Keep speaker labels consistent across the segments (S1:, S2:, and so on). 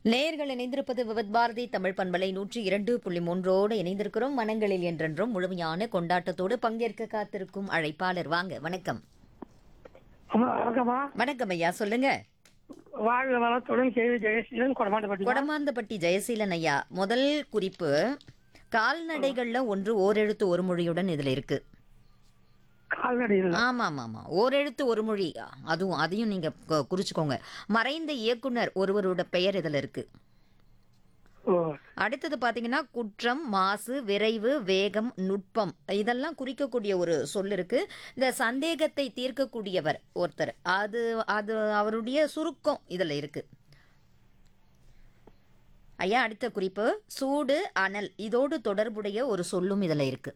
S1: நேயர்கள் இணைந்திருப்பது விவத் பாரதி தமிழ் பண்பலை நூற்றி இரண்டு புள்ளி மூன்றோடு இணைந்திருக்கிறோம் மனங்களில் என்றென்றும் முழுமையான கொண்டாட்டத்தோடு பங்கேற்க காத்திருக்கும் அழைப்பாளர் வாங்க வணக்கம்
S2: அம்மா வணக்கம்மா
S1: வணக்கம் ஐயா சொல்லுங்க
S2: வாழ்க வளத்துடன் கேள்வி ஜெயசீலன் கொடமாட்டப்பட்டி
S1: கொடமாந்தப்பட்டி ஜெயசீலன் ஐயா முதல் குறிப்பு கால்நடைகள்ல ஒன்று ஓரெழுத்து ஒரு மொழியுடன் இதுல இருக்கு
S2: கால்நடையில்
S1: ஆமா ஆமா ஆமா ஓரெழுத்து ஒரு மொழி அதுவும் அதையும் நீங்க கு- குறிச்சுக்கோங்க மறைந்த இயக்குனர் ஒருவரோட பெயர் இதுல இருக்கு
S2: ஓ
S1: அடுத்தது பாத்தீங்கன்னா குற்றம் மாசு விரைவு வேகம் நுட்பம் இதெல்லாம் குறிக்கக்கூடிய ஒரு சொல் இருக்கு இந்த சந்தேகத்தை தீர்க்கக்கூடியவர் ஒருத்தர் அது அது அவருடைய சுருக்கம் இதுல இருக்கு ஐயா அடுத்த குறிப்பு சூடு அனல் இதோடு தொடர்புடைய ஒரு சொல்லும் இதுல இருக்கு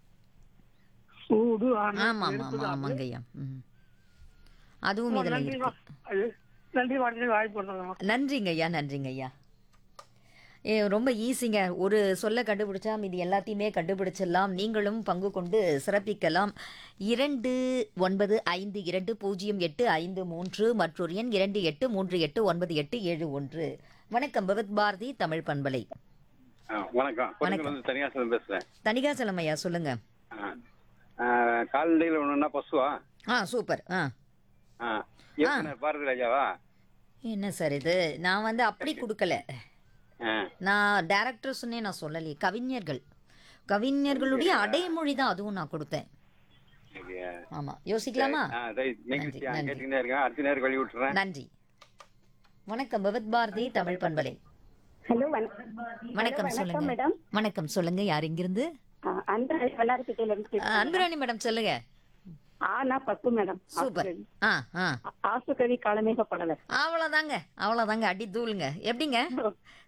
S2: சூடு ஆனல்,
S1: ஆமா ஆமா
S2: நெருப்பு,
S1: ஆமா ஆமாங்க ஐயா ம். அதுவும் இதுல
S2: நன்றி
S1: இருக்கு
S2: வா- அது, நன்றி வாழ்க்கை வாய்ப்பு பண்ணுறோம்
S1: நன்றிங்க ஐயா நன்றிங்க ஐயா ஏ ரொம்ப ஈஸிங்க ஒரு சொல்ல கண்டுபிடிச்சா மீதி எல்லாத்தையுமே கண்டுபிடிச்சிடலாம் நீங்களும் பங்கு கொண்டு சிறப்பிக்கலாம் இரண்டு ஒன்பது ஐந்து இரண்டு பூஜ்ஜியம் எட்டு ஐந்து மூன்று மற்றொரு எண் இரண்டு எட்டு மூன்று எட்டு ஒன்பது எட்டு ஏழு ஒன்று வணக்கம் பகவத் பாரதி தமிழ் பண்பலை
S3: ஆ, வணக்கம் கொடுங்கல் வந்து தனியாசலம் பேசுறேன்
S1: தணிகாசலம் ஐயா சொல்லுங்க
S3: ஆ. ஆ, கால்நடையில் ஒண்ணுன்னா பசுவா
S1: ஆ சூப்பர் ஆ
S3: ஆ. இயக்குனர் பாரதி ராஜாவா
S1: என்ன சார் இது நான் வந்து அப்படி கொடுக்கல
S3: ஆ.
S1: நான் டேரக்டர் சொன்னே நான் சொல்லலையே கவிஞர்கள் கவிஞர்களுடைய அடைமொழி தான் அதுவும் நான் கொடுத்தேன்
S3: சரியா.
S1: ஆமா யோசிக்கலாமா
S3: ஆ, ரைட். நிகழ்ச்சி ஆ,
S1: நன்றி.
S3: கேட்டுக்கிட்டே இருக்கேன் அடுத்த நேரம் கழுவி விட்டுறேன்
S1: நன்றி வணக்கம் பகவத் பாரதி தமிழ் பண்பலை
S4: ஹலோ வணக்கம்
S1: வணக்கம் சொல்லுங்க
S4: மேடம்
S1: வணக்கம் சொல்லுங்க யார் இங்கிருந்து
S4: அந்த வல்லாரப்பேட்டையில இருந்து
S1: ஆ, அன்புராணி மேடம் சொல்லுங்க
S4: ஆனா பப்பு மேடம்
S1: சூப்பர் ஆ ஆ
S4: ஆசுகவி காலமேக படலர்
S1: அவ்வளோதாங்க அவ்வளோதாங்க அடி தூளுங்க எப்படிங்க